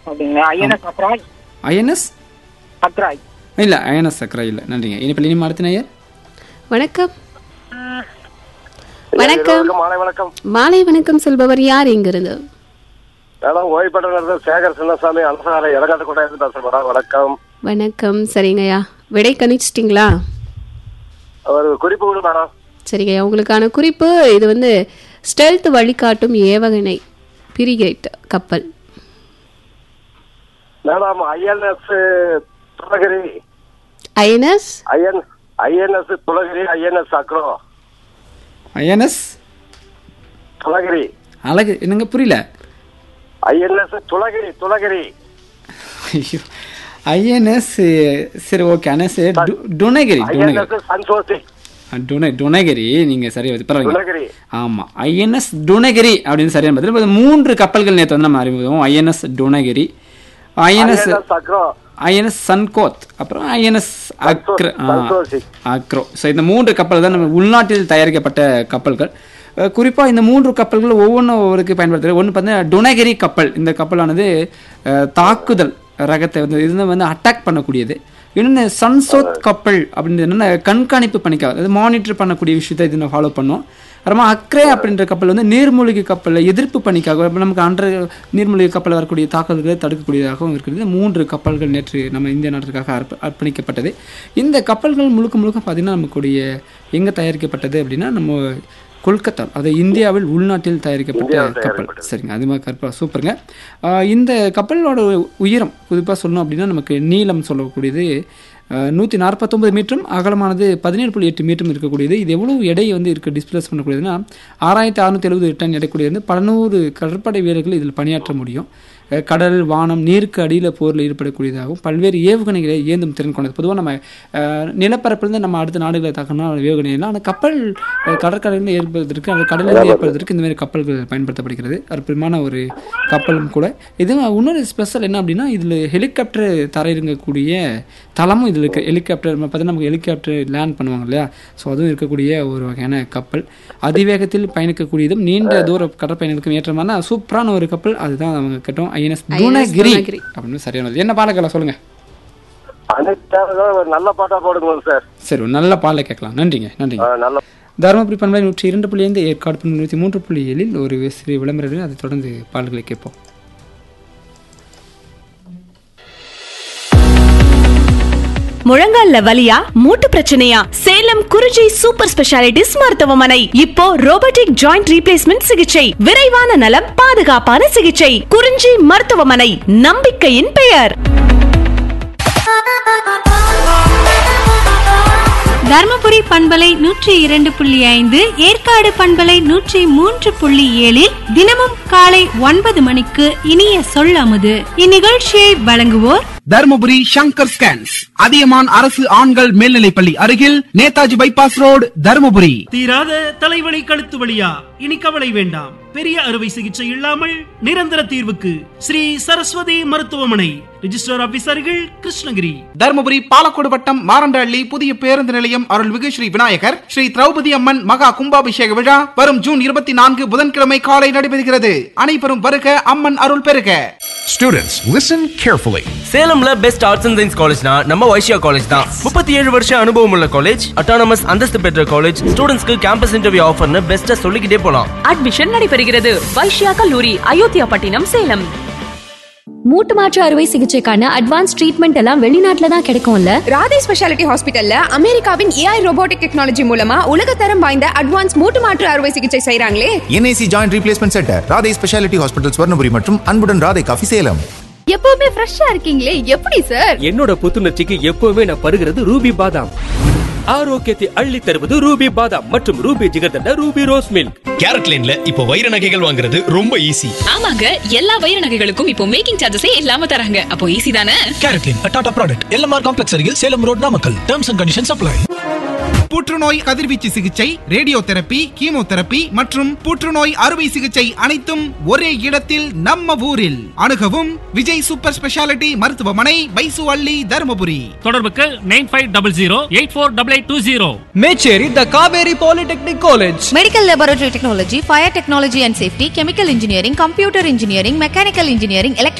அப்படிங்களா INS அப்ராய் INS அக்ராய் இல்லை INS சக்கரை இல்லை நன்றிங்க இனிப்பில் இனிமே அடுத்த நேயர் வணக்கம் வணக்கம் மாலை வணக்கம் மாலை வணக்கம் சொல்பவர் யார் இங்கிருந்து மேடம் ஓய்வு பெற்ற சேகர் சின்னசாமி அலசாலை இறங்காட்டுக்கோட்டை இருந்து பேசுறேன் மேடம் வணக்கம் வணக்கம் சரிங்கய்யா விடை கணிச்சிட்டிங்களா ஒரு குறிப்பு கொடு மேடம் சரிங்கய்யா உங்களுக்கான குறிப்பு இது வந்து ஸ்டெல்த் வழிகாட்டும் ஏவகணை பிரிகேட் கப்பல் madam INS Dunagiri INS IN INS Dunagiri INS அக்ரோ ஐஎன்எஸ் துளகிரி அழகு என்னங்க புரியல ஐஎன்எஸ் துளகிரி துளகிரி ஐயோ ஐஎன்எஸ் சரி okay INS Dunagiri Dunagiri INS சன்சோசி டுனை டுனகிரி நீங்கள் சரியா இது பரவாயில்ல துளகிரி ஆமாம் ஐஎன்எஸ் டுனகிரி அப்படின்னு சரியான பதில் இப்ப மூன்று கப்பல்கள் நேற்று வந்து நம்ம அறிமுகம் ஐஎன்எஸ் டுனகிரி ஐஎன்எஸ் ஐஎன்எஸ் அக்ரோ ஐஎன்எஸ் சன்கோத் அப்புறம் ஐஎன்எஸ் அக்ர சந்தோஷி. அக்ரோ ஸோ இந்த மூன்று கப்பல் தான் நம்ம உள்நாட்டில் தயாரிக்கப்பட்ட கப்பல்கள் குறிப்பாக இந்த மூன்று கப்பல்கள் ஒவ்வொன்றும் ஒவ்வொருக்கு பயன்படுத்துகிறது ஒன்று பார்த்தீங்கன்னா டுனகிரி கப்பல் இந்த கப்பலானது அஹ், தாக்குதல் ரகத்தை வந்து இது வந்து அட்டாக் பண்ணக்கூடியது இன்னொன்று சன்சோத் கப்பல் அப்படின்னு என்னென்ன கண்காணிப்பு பணிக்காக அதாவது மானிட்டர் பண்ணக்கூடிய விஷயத்தை இது நம்ம ஃபாலோ பண்ணோம் அப்புறமா அக்ரே அப்படின்ற கப்பல் வந்து நீர்மூழ்கி கப்பலில் எதிர்ப்பு பணிக்காக இப்ப நமக்கு அன்ற நீர்மூழ்கி கப்பல் வரக்கூடிய தாக்குதல்களை தடுக்கக்கூடியதாகவும் இருக்கிறது மூன்று கப்பல்கள் நேற்று நம்ம இந்திய நாட்டிற்காக அர்ப்ப அர்ப்பணிக்கப்பட்டது இந்த கப்பல்கள் முழுக்க முழுக்க பார்த்தீங்கன்னா நமக்குடைய எங்கே தயாரிக்கப்பட்டது அப்படின்னா நம்ம கொல்கத்தா அது இந்தியாவில் உள்நாட்டில் தயாரிக்கப்பட்ட கப்பல் சரிங்க அது மாதிரி கற்பா சூப்பருங்க ஆஹ் இந்த கப்பலோட உயரம் குறிப்பாக சொல்லணும் அப்படின்னா நமக்கு நீளம் சொல்லக்கூடியது நூற்றி நாற்பத்தொம்பது மீட்டரும் அகலமானது பதினேழு புள்ளி எட்டு மீட்டரும் இருக்கக்கூடியது இது எவ்வளவு எடை வந்து இருக்க டிஸ்பிளேஸ் பண்ணக்கூடியதுன்னா ஆறாயிரத்தி அறுநூத்தி எழுபது டன் எடைக்கூடியது வந்து பலநூறு கடற்படை வீரர்கள் இதில் பணியாற்ற முடியும் அஹ் கடல் வானம் நீருக்கு அடியில் போரில் ஈடுபடக்கூடியதாகவும் பல்வேறு ஏவுகணைகளை ஏந்தும் திறன் கொண்டது பொதுவாக நம்ம அஹ், நிலப்பரப்பிலிருந்து நம்ம அடுத்த நாடுகளை தாக்கணும் ஏவுகணை எல்லாம் ஆனால் கப்பல் அஹ், கடற்கரையிலிருந்து ஏற்படுவதற்கு அது கடலில் ஏற்படுவதற்கு இந்த மாதிரி கப்பல்கள் பயன்படுத்தப்படுகிறது அற்புதமான ஒரு கப்பலும் கூட இது இன்னொரு ஸ்பெஷல் என்ன அப்படின்னா இதில் ஹெலிகாப்டர் தரையிறங்கக்கூடிய தளமும் இதில் இருக்குது ஹெலிகாப்டர் பார்த்தீங்கன்னா நமக்கு ஹெலிகாப்டர் லேண்ட் பண்ணுவாங்க இல்லையா ஸோ அதுவும் இருக்கக்கூடிய ஒரு வகையான கப்பல் அதிவேகத்தில் பயணிக்கக்கூடியதும் நீண்ட தூர கடற்பயணிகளுக்கும் ஏற்றமான சூப்பரான ஒரு கப்பல் அதுதான் அவங்க கேட்டோம் ஐஎன்எஸ் துணகிரி துணகிரி. அப்படின்னு சரியானது என்ன பாலக்கெல்லாம் சொல்லுங்க அனைத்து ஒரு நல்ல பாட்டா போடுங்க சார் சரி ஒரு நல்ல பாலை கேட்கலாம் நன்றிங்க நன்றிங்க ஆ, நல்ல தருமபுரி பண்பலை நூற்றி இரண்டு புள்ளி ஐந்து ஏற்காடு பண்பலை நூற்றி மூன்று புள்ளி ஏழில் ஒரு சிறிய விளம்பரம் அதை தொடர்ந்து பாடல்களை கேட்போம் முழங்கால்ல வலியா மூட்டு பிரச்சனையா சேலம் குறிஞ்சி சூப்பர் ஸ்பெஷாலிட்டிஸ் மருத்துவமனை இப்போ ரோபோட்டிக் ஜாயிண்ட் ரீப்ளேஸ்மெண்ட் சிகிச்சை விரைவான நலம் பாதுகாப்பான சிகிச்சை குறிஞ்சி மருத்துவமனை நம்பிக்கையின் பெயர் தர்மபுரி பண்பலை நூற்றி இரண்டு புள்ளி ஐந்து ஏற்காடு பண்பலை நூற்றி மூன்று புள்ளி ஏழில் தினமும் காலை ஒன்பது மணிக்கு இனிய சொல்லமுது இந்நிகழ்ச்சியை வழங்குவோர் தர்மபுரி சங்கர் ஸ்கேன்ஸ் அதியமான் அரசு ஆண்கள் மேல்நிலைப்பள்ளி அருகில் நேதாஜி பைபாஸ் ரோடு தர்மபுரி தீராத தலைவலி கழுத்து வலியா இனி கவலை வேண்டாம் பெரிய அறுவை சிகிச்சை இல்லாமல் நிரந்தர தீர்வுக்கு ஸ்ரீ சரஸ்வதி மருத்துவமனை ரிஜிஸ்டர் ஆபீசர்கள் கிருஷ்ணகிரி தர்மபுரி பாலக்கோடு வட்டம் மாரண்டஹள்ளி புதிய பேருந்து நிலையம் அருள்மிகு ஸ்ரீ விநாயகர் ஸ்ரீ திரௌபதி அம்மன் மகா கும்பாபிஷேக விழா வரும் ஜூன் இருபத்தி நான்கு புதன்கிழமை காலை நடைபெறுகிறது அனைவரும் வருக அம்மன் அருள் பெறுக Students, listen carefully. சேலம்ல பெஸ்ட் ஆர்ட்ஸ் அண்ட் சயின்ஸ் காலேஜ்னா நம்ம வைஷ்யா காலேஜ் தான் முப்பத்தி ஏழு வருஷம் அனுபவம் உள்ள காலேஜ் அட்டானமஸ் அந்தஸ்து பெற்ற காலேஜ் ஸ்டூடெண்ட்ஸ்க்கு கேம்பஸ் இன்டர்வியூ ஆஃபர்னு பெஸ்ட்டா சொல்லிக்கிட்டே போலாம் அட்மிஷன் நடைபெறுகிறது வைஷ்யா கல்லூரி அயோத்தியா பட்டினம் சேலம் மூட்டு மாற்று அறுவை சிகிச்சைக்கான அட்வான்ஸ் ட்ரீட்மெண்ட் எல்லாம் வெளிநாட்டுல தான் கிடைக்கும்ல ராதே ஸ்பெஷாலிட்டி ஹாஸ்பிட்டல்ல அமெரிக்காவின் ஏஐ ரோபோட்டிக் டெக்னாலஜி மூலமா உலகத்தரம் வாய்ந்த அட்வான்ஸ் மூட்டு மாற்று அறுவை சிகிச்சை செய்றாங்களே NAC Joint Replacement Center, Radhe speciality hospital Swarnapuri மற்றும் அன்புடன் ராதே காஃபி சேலம் எப்பவுமே ஃப்ரெஷ்ஷா இருக்கீங்களே எப்படி சார் என்னோட புத்துணர்ச்சிக்கு எப்பவுமே நான் பருகிறது ரூபி பாதாம் ஆரோக்கியத்தை அள்ளி தருவது ரூபி பாதாம் மற்றும் Ruby jigarthanda Ruby rose milk carrot லைன்ல இப்போ வைர நகைகள் வாங்குறது ரொம்ப ஈஸி ஆமாங்க எல்லா வைர நகைகளுக்கும் இப்போ மேக்கிங் சார்ஜஸே இல்லாம தராங்க அப்போ ஈஸி தானே carrot line Tata product LMR complex அருகில் Salem road Namakkal terms and conditions apply புற்றுநோய் கதிர்வீச்சு சிகிச்சை ரேடியோ தெரப்பி கீமோதெரப்பி மற்றும் புற்றுநோய் அறுவை சிகிச்சை அனைத்தும் ஒரே இடத்தில் நம்ம ஊரில் அணுகவும் விஜய் சூப்பர் ஸ்பெஷாலிட்டி மருத்துவமனை பைசு அள்ளி தருமபுரி தொடர்புக்கு nine five double zero eight four double eight two zero Mecheri the Kaveri polytechnic college medical laboratory technology fire technology and safety chemical engineering computer engineering mechanical engineering